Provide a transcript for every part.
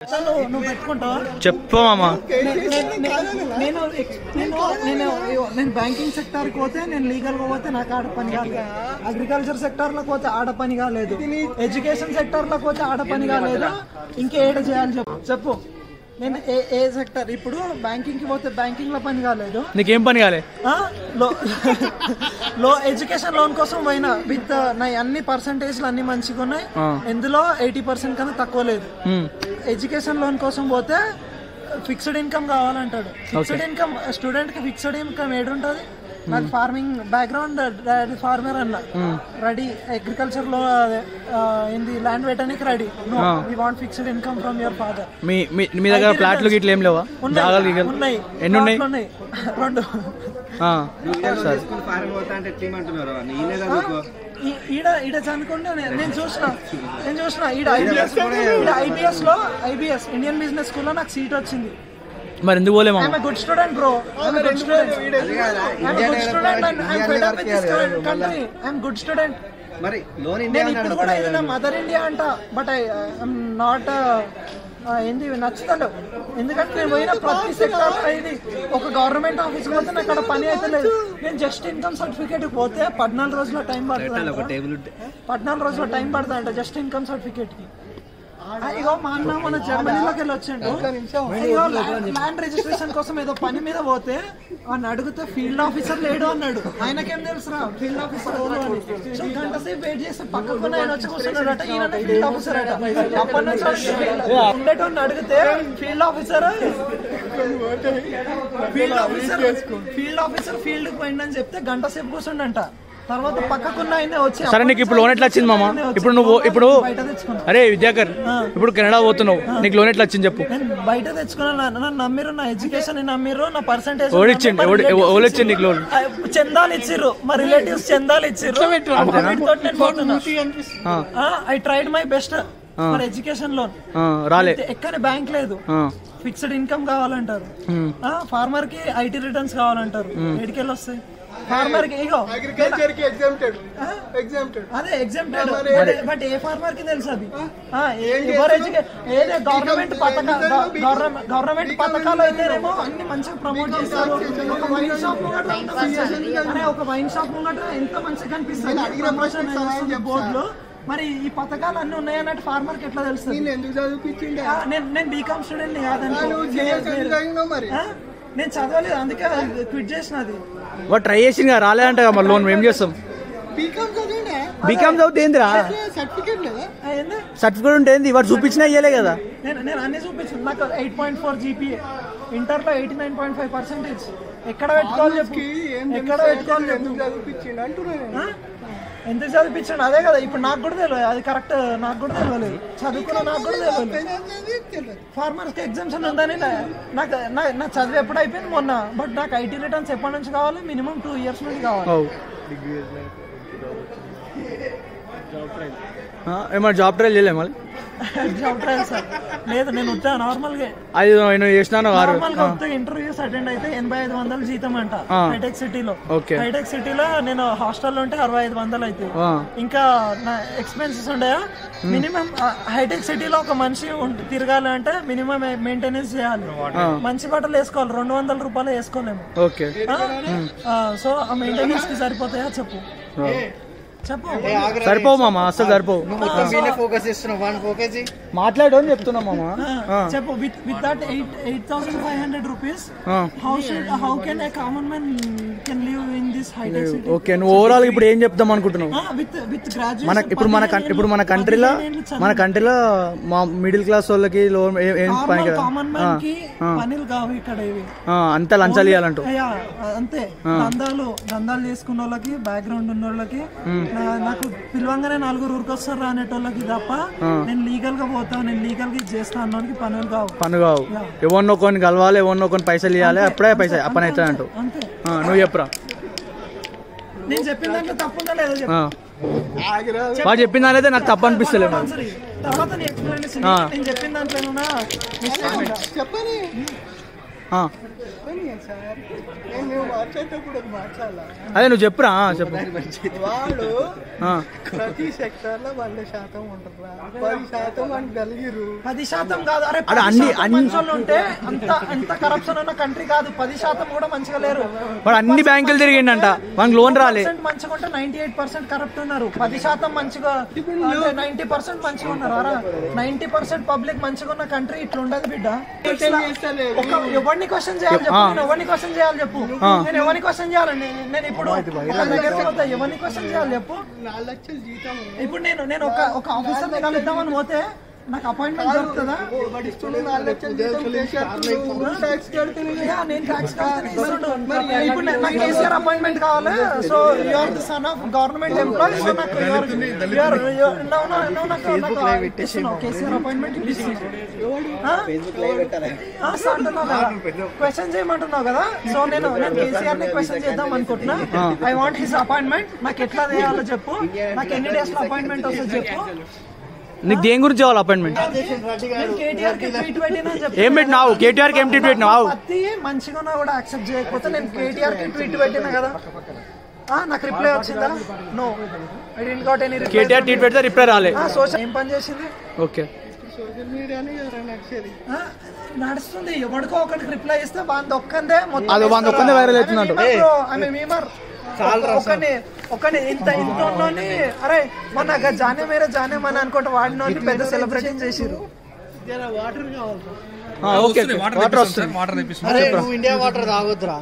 అసలు నువ్వు పెట్టుకుంటావా చెప్పు మామ నేను నేను నేను నేను నేను బ్యాంకింగ్ సెక్టార్ కి పోతే నేను లీగల్ గా పోతే నాకు ఆడ పని కాలేదు అగ్రికల్చర్ సెక్టార్ లో పోతే ఆడ పని కాలేదు ఎడ్యుకేషన్ సెక్టార్ లో పోతే ఆడ పని కాలేదు ఇంకేడ చేయాలి చెప్పు చెప్పు నేను ఏ ఏ సెక్టర్ ఇప్పుడు బ్యాంకింగ్ కి పోతే బ్యాంకింగ్ లో పని కాలేదు నీకేం పని కాలే ఆ? లో లో ఎడ్యుకేషన్ లోన్ కోసం పోయినా విత్ నా అన్ని పర్సంటేజ్లు అన్ని మంచిగా ఉన్నాయి ఆ. ఇందులో ఎయిటీ పర్సెంట్ కన్నా తక్కువ లేదు ఉమ్. ఎడ్యుకేషన్ లోన్ కోసం పోతే ఫిక్స్డ్ ఇన్కమ్ కావాలంటాడు ఫిక్స్డ్ ఇన్కమ్ స్టూడెంట్ కి ఫిక్స్డ్ ఇన్కమ్ ఏడుంటది నాకు ఫార్మింగ్ బ్యాక్గ్రౌండ్ డాడీ ఫార్మర్ అన్న రెడీ అగ్రికల్చర్ లో అదే, ఆ, ఏంది ల్యాండ్ పెట్టడానికి ready no we want fixed income from your father మీ మీ మీ దగ్గర ప్లాట్లు గిట్ల ఏం లేవా జాగాలు గిగలు ఉన్నాయి ఎన్ని ఉన్నాయి ప్లాట్లు ఉన్నాయి రెండు ఆ. ఫారెన్ పోతా అంటే ఎట్లా ఏమంటున్నారు నేనే చదువుకో ఈ- ఈడ ఈడ చదువుకుంటే నేను నేను చూసిన నేను చూసిన ఈడ ఐబిఎస్ ఈడ ఐబిఎస్ లో ఐబిఎస్ ఇండియన్ బిజినెస్ స్కూల్ లో నాకు సీట్ వచ్చింది మరి ఎందుకు పోలే మామ I'm good student bro I'm good student I'm good student and I'm fed up with this country I'm good student మరి లోన్ ఇండియా నేను ఇప్పుడు కూడా ఇది నా మదర్ ఇండియా అంట బట్ ఐ ఐఎమ్ నాట్ ఏంది నచ్చుతలేవు ఎందుకంటే నేను పోయిన ప్రతి సెక్టర్ ఇది ఒక గవర్నమెంట్ ఆఫీస్ పోతే నాకు అక్కడ పని అయితే లేదు నేను జస్ట్ ఇన్కమ్ సర్టిఫికేట్ పోతే పద్నాలుగు రోజుల టైం పడుతుంది టేబుల్ పద్నాలుగు రోజుల టైం పడుతుంది అంట జస్ట్ ఇన్కమ్ సర్టిఫికేట్ కి ఆ, ఇగో మా అన్న మన జర్మనీలోకి వెళ్ళి వచ్చిండు ఇగో ల్యాండ్ రిజిస్ట్రేషన్ కోసం ఏదో పని మీద పోతే వాడిని అడిగితే ఫీల్డ్ ఆఫీసర్ లేడు అన్నాడు ఆయనకేం తెలుసురా ఫీల్డ్ ఆఫీసర్ ఎవరు అని సో గంట సేపు వెయిట్ చేస్తే పక్కకున్న ఆయన వచ్చి కూర్చున్నాడట ఈయన ఫీల్డ్ ఆఫీసర్ అట అప్పటి నుంచి ఉండేటోని అడిగితే field officer field officer field officer field పోయిందని చెప్తే గంట సేపు కూర్చుండంట తర్వాత పక్కకున్న ఆయన వచ్చి సరే నీకు ఇప్పుడు లోన్ ఎట్లా వచ్చింది మామ ఇప్పుడు నువ్వు ఇప్పుడు బయట తెచ్చుకున్నా అరే విద్యాకర్ ఇప్పుడు కెనడా పోతున్నావు నీకు లోన్ ఎట్లా వచ్చింది చెప్పు నేను బయట తెచ్చుకున్నా నన్ను నమ్మిరు నా ఎడ్యుకేషన్ నమ్మిరు నా పర్సంటేజ్ ఎవడిచ్చిండు? ఎవడు- ఎవ- ఎవరు ఇచ్చిండు నీకు లోన్? చందాలు ఇచ్చిర్రు మా రిలేటివ్స్ చందాలు ఇచ్చిర్రు ఆ, I tried my best for education loan ఆ, రాలే ఎక్కని బ్యాంక్ లేదు ఆ, ఫిక్స్డ్ ఇన్కమ్ కావాలంటారు ఫార్మర్ కి ఐటీ రిటర్న్స్ కావాలంటారు ఎడికెళ్ళి వస్తాయి ఫార్మర్ కి ఇగో అగ్రికల్చర్ కి ఎగ్జామ్టెడ్ ఎగ్జామ్టెడ్ అదే ఎగ్జామ్టెడ్ బట్ ఏ ఫార్మర్ కి తెలుసు అది ఆ, ఏ- ఎవరు ఎడ్యుకే ఏదో గవర్నమెంట్ పథక గవర్నమెంట్ గవర్నమెంట్ పథకాలు అయితేనేమో అన్ని మంచిగా ప్రమోట్ చేస్తారు ఒక వైన్ షాప్ ముంగట అరే ఒక వైన్ షాప్ ముంగట ఎంత మంచిగా కనిపిస్తుంది ప్రమోషన్ బోర్డులో మరి ఈ పథకాలు అన్ని ఉన్నాయన్నట్టు ఫార్మర్ కి ఎట్లా తెలుస్తుంది నేను ఎందుకు చదివిపించిండే ఆ, నేను నేను బీకామ్ స్టూడెంట్ కాదనుకో నువ్వు సీరియస్ చదివినావు మరి ఆ? నేను చదవలేదు అందుకే క్విట్ చేసిన అది వాడు ట్రై చేసింది కదా రాలే అంట మరి లోన్ ఏం చేస్తాం బీకామ్ చదివిండే బీకామ్ చదివితే ఏందిరా సర్టిఫికేట్ లేదా ఆ, ఏంది సర్టిఫికేట్ ఉంటే ఏంది వాడు చూపించినా ఇయ్యలే కదా నేను నేను అన్ని చూపించాను నాకు ఎయిట్ పాయింట్ ఫోర్ జీపీఏ ఇంటర్లో eighty nine point five percentage ఎక్కడ పెట్టుకోవాలి చెప్పు ఏం ఎక్కడ పెట్టుకోవాలి చెప్పు ఎందుకు చదివిపించిండు అంటున్నాను ఆ? ఎందుకు చదివించాడు అదే కదా ఇప్పుడు నాకు కూడా తెలియదు అది కరెక్ట్ నాకు కూడా తెలియలేదు చదువుకున్న నాకు కూడా తెలియదు ఫార్మర్స్ కి ఎగ్జామ్షన్ ఉందని నా- నాకు నా నా చదువు ఎప్పుడు అయిపోయింది మొన్న బట్ నాకు ఐటీ రిటర్న్స్ ఎప్పటి నుంచి కావాలి మినిమం టూ ఇయర్స్ నుంచి కావాలి అవు. ఆ, ఏమన్నా జాబ్ ట్రైల్ చేయలే మళ్ళీ జాబ్ ట్రయల్ సార్ లేదు నేను వచ్చా నార్మల్ గా అది నేను చేసినాను వారు నార్మల్ గా వస్తే ఇంటర్వ్యూస్ అటెండ్ అయితే ఎనభై ఐదు వందలు జీతం అంట ఆ. హైటెక్ సిటీలో ఓకే. హైటెక్ సిటీలో నేను హాస్టల్లో ఉంటే అరవై ఐదు వందలు అయితే ఆ. ఇంకా నా ఎక్స్పెన్సెస్ ఉండయా మినిమం హైటెక్ సిటీలో ఒక మనిషి ఉం- తిరగాలి అంటే మినిమం మెయింటెనెన్స్ చేయాలి మంచి బట్టలు వేసుకోవాలి రెండు వందల రూపాయలు వేసుకోలేము ఓకే సో ఆ మెయింటెనెన్స్ కి సరిపోతాయా చెప్పు చెప్పు సరిపోవు మామ అసలు సరిపోవు మొత్తం మీనే ఫోకస్ చేస్తున్నావు వన్ ఫోకస్ మాట్లాడు అని చెప్తున్నా మామ ఆ, చెప్పు with with that eight eight thousand five hundred rupees ah. How should how can a common man can live in this హైటెక్ సిటీ ఓకే నువ్వు ఓవరాల్ ఇప్పుడు ఏం చెప్దాం అనుకుంటున్నావు విత్ విత్ గ్రాడ్యుయేట్ మన ఇప్పుడు మన కన్- ఇప్పుడు మన కంట్రీలో మన కంట్రీలో మా మిడిల్ క్లాస్ వాళ్ళకి లోన్ ఏ- ఏం పని కదా కామన్ మ్యాన్ కి పనులు కావు ఇక్కడ ఇవి ఆ, అంతా లంచాలు ఇవ్వాలంటూ యా, అంతే దందాలు దందాలు చేసుకున్న వాళ్ళకి బ్యాక్గ్రౌండ్ ఉన్న వాళ్ళకి నా- నాకు పిలవంగానే నలుగురు ఊరికొస్తారు అనేటోళ్ళకి తప్ప నేను లీగల్ గా పోతా నేను లీగల్ గా ఇది చేస్తా అన్నోడికి పనులు కావు పని కావు ఎవరినో కొన్ని కలవాలి ఎవరినో కొన్ని పైసలు ఇవ్వాలి అప్పుడే పైసలు ఆ పని అవుతుంది అంటూ అంతే ఆ, నువ్వు చెప్పురా నేను చెప్పిన దాంట్లో తప్పుందా లేదో చెప్పు ఆ. వాడు చెప్పిన దాని అయితే నాకు తప్పు అనిపిస్తలేదు ఆన్సర్ ఇయ్యి. తర్వాత నీ ఎక్స్ప్లెనేషన్ ఆ. నేను చెప్పిన దాంట్లో ఏమన్నా mistake ఉందా? చెప్పని ఆ. పోనీ సార్ నేను మేము మార్చేటప్పుడు అది మార్చాలా అదే నువ్వు చెప్పురా ఆ, చెప్పు వాడు ఆ. ప్రతి సెక్టర్ లో వంద శాతం ఉంటారా పది శాతం మనకి కలిగిరు పది శాతం కాదు అరే అరే పది అన్ని- శాతం అన్ని- మంచోళ్ళు ఉంటే అంత అంత కరప్షన్ ఉన్న కంట్రీ కాదు పది శాతం కూడా మంచిగా లేరు వాడు అన్ని బ్యాంకులు తిరిగిండంట మనకు లోన్ రాలే పర్సెంట్ మంచిగా ఉంటే నైన్టీ ఎయిట్ పర్సెంట్ కరప్ట్ ఉన్నారు పది శాతం మంచిగా అంటే నైన్టీ పర్సెంట్ మంచిగా ఉన్నారు అరా నైన్టీ పర్సెంట్ పబ్లిక్ మంచిగా ఉన్న కంట్రీ ఇట్లా ఉండదు బిడ్డ ఒక ఎవరిని క్వశ్చన్ చేయాలి చెప్పు నేను ఎవరిని క్వశ్చన్ చేయాలి చెప్పు నేను ఎవరిని క్వశ్చన్ చేయాలి నేను- నేను ఇప్పుడు వాళ్ళ దగ్గరికి పోతే ఎవరిని క్వశ్చన్ చేయాలి చెప్పు నాలుగు లక్షలు జీతం ఇప్పుడు నేను నేను ఒక ఒక ఆఫీసర్ కలుద్దామని పోతే నాకు అపాయింట్మెంట్ దొరుకుతుందా ఇస్తుండే నాలుగు లక్షలు జీతం చేసేస్తున్నాడు. ట్యాక్స్ కడుతున్నాడు. యా, నేను ట్యాక్స్ కడుతున్నా, ఇస్తుండు. ఇప్పుడు నేను- నాకు కేసీఆర్ అపాయింట్మెంట్ కావాలి so you are the son of government employee so నాకు you are- you are- you are- no, no, no, నాకు- నాకు ఇస్తున్నావు. కేసీఆర్ అపాయింట్మెంట్ అంటున్నావు కదా క్వశ్చన్ చేయమంటున్నావు కదా సో నేను నేను కేసీఆర్ ని క్వశ్చన్ చేద్దాం అనుకుంటున్నా ఐ వాంట్ హిస్ అపాయింట్మెంట్ నాకు ఎట్లా చేయాలో చెప్పు నాకు ఎన్ని డేస్ లో అపాయింట్మెంట్ వస్తుంది చెప్పు నీకు దేని గురించి కావాలి అపాయింట్మెంట్ నేను కేటీఆర్ కి ట్వీట్ పెట్టినా అని చెప్పు. ఏం పెట్టినావు కేటీఆర్ కి ఏం ట్వీట్ పెట్టినావు పత్తి మంచిగా ఉన్నా కూడా యాక్సెప్ట్ చేయకపోతే నేను కేటీఆర్ కి ట్వీట్ పెట్టినా కదా ఆ, నాకు రిప్లై వచ్చిందా no I didn't got any KTR tweet పెడితే రిప్లై రాలే సోషల్ ఏం పని చేసింది ఓకే సోషల్ మీడియానే కదా నచ్చేది ఆ, నడుస్తుంది ఎవరికో ఒకరికి రిప్లై ఇస్తే వాంది ఒక్కందే అది వాంది ఒక్కందే viral అవుతుందంట. ఆమె మీమర్ ఒకని ఒకని ఇంత ఇంత ఉన్నోని అరే మన గ- జానే మేరే జానే మన అనుకుంటే వాడినోని పెద్ద సెలబ్రేషన్ చేసిరు జర వాటర్ కావాలి ఆ, ఓకే వాటర్ వస్తుంది నువ్వు ఇండియా వాటర్ తాగొద్దురా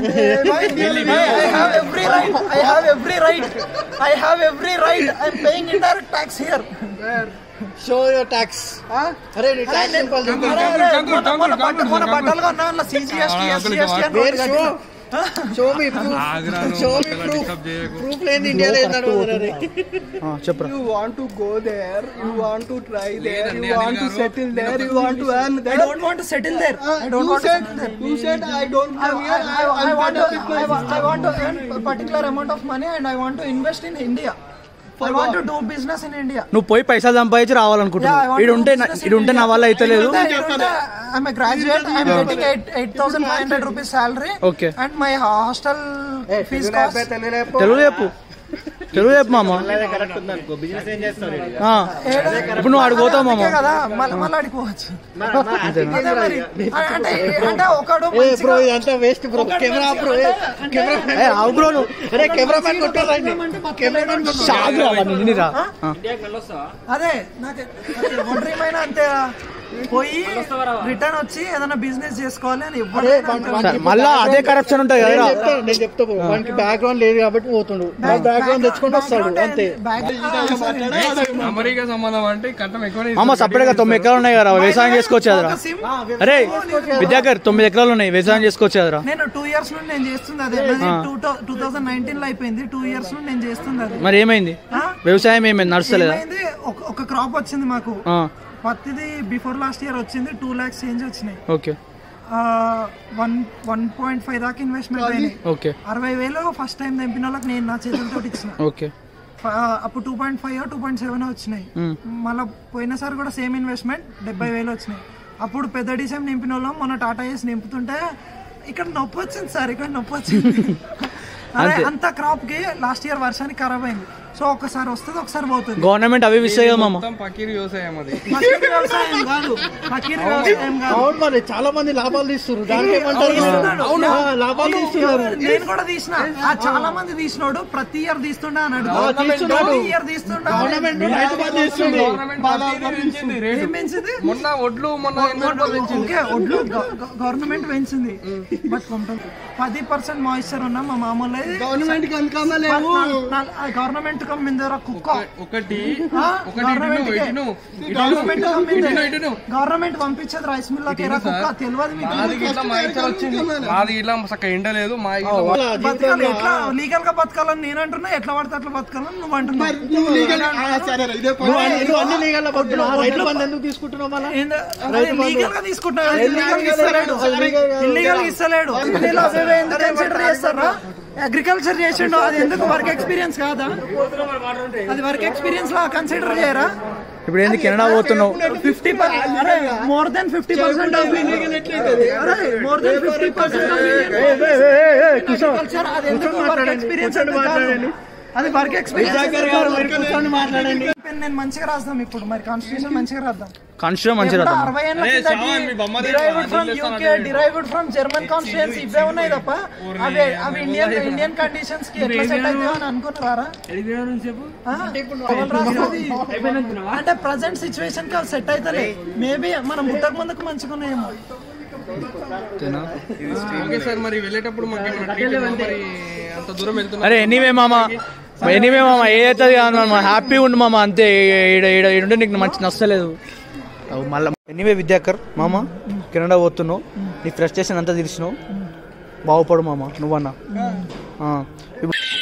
I have every right. I have every right. I have every right. I'm paying indirect tax here. Show your tax అరే నీ ట్యాక్స్ సింపుల్ అరే, అరే, మొన్న- మొన్న బట్ట- మొన్న బట్టలు కొన్నా అందులో CGST, SGST అని వేర్ ఒకటి షో కట్టిన. Show me show me proof proof లేని ఇండియాలో ఏంటంటే ఆ, చెప్పురా You want to go there, you want to try there, you want to settle there, you want to earn I there. don't want to settle there. I don't you want to said, settle there. you said I don't I, come I, here, I, I, I I'm want fed to up with my I, wa- I want to earn a particular amount of money and I want to invest in India. I want to do business in India. నువ్వు పోయి పైసలు సంపాదించి Yeah, I రావాలనుకుంటున్నావు want ఈడు to ఉంటే do business in ఈడు ఉంటే నా India. వల్ల అయితే లేదు ఈడుంటే- ఈడుంటే I'm a graduate. I'm getting eight eight thousand five hundred rupees salary. Okay. And my hostel fees cost. Telugu చెప్పు తెలుగు చెప్పు మామ కరెక్ట్ ఉంది అనుకో బిజినెస్ ఏం చేస్తారు ఆ, ఇప్పుడు నువ్వు ఆడికి పోతావు మామ అందుకే కదా మళ్ళీ మళ్ళీ అడిగిపోవచ్చు అదే మరి అంటే అంటే ఒకడు బ్రో మంచిగా ఇదంతా వేస్ట్ బ్రో ఒకడు కెమెరా బ్రో మంచిగా అంటే- కెమెరా ఏ, ఆవు బ్రో నువ్వు అరే కెమెరామెన్ కొట్టారండి కెమెరామెన్ షాక్ రా వాడిని, నిన్ను రా ఆ. అదే నాకు ఎవరి డ్రీమ్ అయినా అంతే పోయి రిటర్న్ వచ్చి ఏదైనా బిజినెస్ చేసుకోవాలి అని ఎవరైనా అంతే. సరే, మళ్ళా అదే కరప్షన్ ఉంటుంది నేను కదా చెప్తా నేను చెప్తా బ్రో వానికి బ్యాక్గ్రౌండ్ లేదు కాబట్టి పోతుండు మా బ్యాక్గ్రౌండ్ తెచ్చుకొని వస్తాడు అంతే బ్యాక్ అమెరికా సంబంధం అంటే కట్టం ఎక్కువ మామ సపరేట్గా తొమ్మిది ఎకరాలు ఉన్నాయి కదా వ్యవసాయం చేసుకోవచ్చు కదరా ఒక సిమ్ అరే విద్యాకర్ తొమ్మిది ఎకరాలు ఉన్నాయి వ్యవసాయం చేసుకోవచ్చు కదరా నేను టూ ఇయర్స్ నుండి నేను చేస్తుంది అదే టూ టూ థౌసండ్ నైన్టీన్ లో అయిపోయింది టూ ఇయర్స్ నుండి నేను చేస్తుంది అది మరి ఏమైంది ఆ? వ్యవసాయం ఏమైంది నడుస్తలేదా ఏమైంది ఒక- ఒక క్రాప్ వచ్చింది మాకు ఆ, పత్తిది బిఫోర్ లాస్ట్ ఇయర్ వచ్చింది టూ లాక్స్ చేంజ్ వచ్చినాయి okay one one point five దాకా ఇన్వెస్ట్మెంట్ అయినాయి ఓకే అరవై వేలు ఫస్ట్ టైం తెంపిన వాళ్ళకి నేను నా చేతులతో ఇచ్చిన ఓకే ఫ- అప్పుడు two point five two point seven వచ్చినాయి మ్. మళ్ళీ పోయినసారి కూడా సేమ్ ఇన్వెస్ట్మెంట్ డెబ్బై వేలు వచ్చినాయి అప్పుడు పెద్ద డిసైమ్ నింపిన వాళ్ళం మొన్న టాటా ఏస్ నింపుతుంటే ఇక్కడ నొప్పి వచ్చింది సార్ ఇక్కడ నొప్పి వచ్చింది అదే అంత క్రాప్ కి లాస్ట్ ఇయర్ వర్షానికి ఖరాబ్ అయింది సో ఒకసారి వస్తుంది ఒకసారి పోతుంది గవర్నమెంట్ అవి ఇస్తాయి కదా మామ మొత్తం పకీర్ వ్యవసాయం అది ఫకీర్ వ్యవసాయం కాదు ఫకీర్ వ్యవసాయం కాదు అవును మరి చాలా మంది లాభాలు తీస్తున్నారు దానికి ఏమంటారు తీస్తున్నాడు. ఆ, లాభాలు తీస్తున్నారు నేను కూడా తీసిన ఆ చాలా మంది తీసినోడు ప్రతి ఇయర్ తీస్తుండే అని తీస్తున్నాడు. ఇయర్ తీస్తుండే గవర్నమెంట్ రైతు బంధు తీస్తుంది గవర్నమెంట్ పత్తిని పెంచింది రేటు ఏం పెంచింది మొన్న ఒడ్లు మొన్న ఎనభై రూపాయలు పెంచింది ఓకే ఒడ్లు గవర్నమెంట్ పెంచింది బట్ కొంటుంది పది పర్సెంట్ మాయిశ్చర్ ఉన్నా మా మామూలు గవర్నమెంట్ కనుక లేవు గవర్నమెంట్ కమ్మింది రా కుక్క ఒకటి ఆ? ఒకటి Government ఇటును కే. ఇటును గవర్నమెంట్ కమ్మింది ఇటును ఇటును గవర్నమెంట్ పంపించేది రైస్ మిల్ లకి రా కుక్క తెలియదు మీకు మాది ఇట్లా మా ఇచ్చర్ వచ్చింది మాది ఇట్లా చక్క ఎండ లేదు మా ఇట్లా బతకాలి ఎట్లా లీగల్ గా బతకాలని నేను అంటున్నా ఎట్లా పడితే అట్లా బతకాలని నువ్వు అంటున్నావు నువ్వు లీగల్ సరే ఇదే నువ్వు అన్ని- నువ్వు అన్ని లీగల్ లో పడుతున్నావు రైతు బంధు ఎందుకు తీసుకుంటున్నావు మళ్ళీ లీగల్ గా తీసుకుంటాడు లీగల్ గా ఇస్తలేడు ఇల్లీగల్ ఇస్తలేడు కంపెనీలో అవి ఎందుకు కన్సిడర్ చేస్తారా అగ్రికల్చర్ చేసిండు అది ఎందుకు వర్క్ ఎక్స్పీరియన్స్ కాదా అది వర్క్ ఎక్స్పీరియన్స్ లా కన్సిడర్ చేయరా ఇప్పుడు ఏంది కెనడా పోతున్నావు ఫిఫ్టీ అరే more than fifty percent of అరే more than fifty percent culture అది ఎందుకు వర్క్ ఎక్స్పీరియన్స్ అది వర్క్ ఎక్స్పీరియన్స్ మాట్లాడండి నేను మంచిగా రాద్దాం ఇప్పుడు మరి కాన్స్టిట్యూషన్ మంచిగా రాద్దాం కాన్స్టిట్యూషన్ మంచిగా ఎప్పుడో రాద్దాం అరవై ఏళ్ళ కిందటి derived from UK, derived from German constituency ఇవే ఉన్నాయి తప్ప అవి అవి ఇండియన్ ఇండియన్ కండిషన్స్ కి ఎట్లా సెట్ అవుతాయో అని అనుకున్నారా ఆ? ఎవరు రాస్తుంది? అంటే ప్రజెంట్ సిచ్యువేషన్ కి అవి సెట్ అవుతలే మేబీ మనం పుట్టక ముందుకు మంచిగా ఉన్నాయేమో ఓకే సార్ మరి వెళ్ళేటప్పుడు మాకు ఏమైనా treat ఇవ్వండి. మరి అంత దూరం వెళ్తున్నా అరే ఎనీవే మామ ఎనీవే మామ ఏ అవుతుంది కాదు మామ హ్యాపీగా ఉండు మామ అంతే ఈడ ఈడ ఈడుంటే నీకు మంచి నచ్చలేదు మళ్ళీ ఎనీవే విద్యాకర్ మామ కెనడా పోతున్నావు నీ ఫ్రస్ట్రేషన్ అంతా తీర్చినావు బాగుపడు మామ నువ్వన్నా ఆ. ఇప్పుడు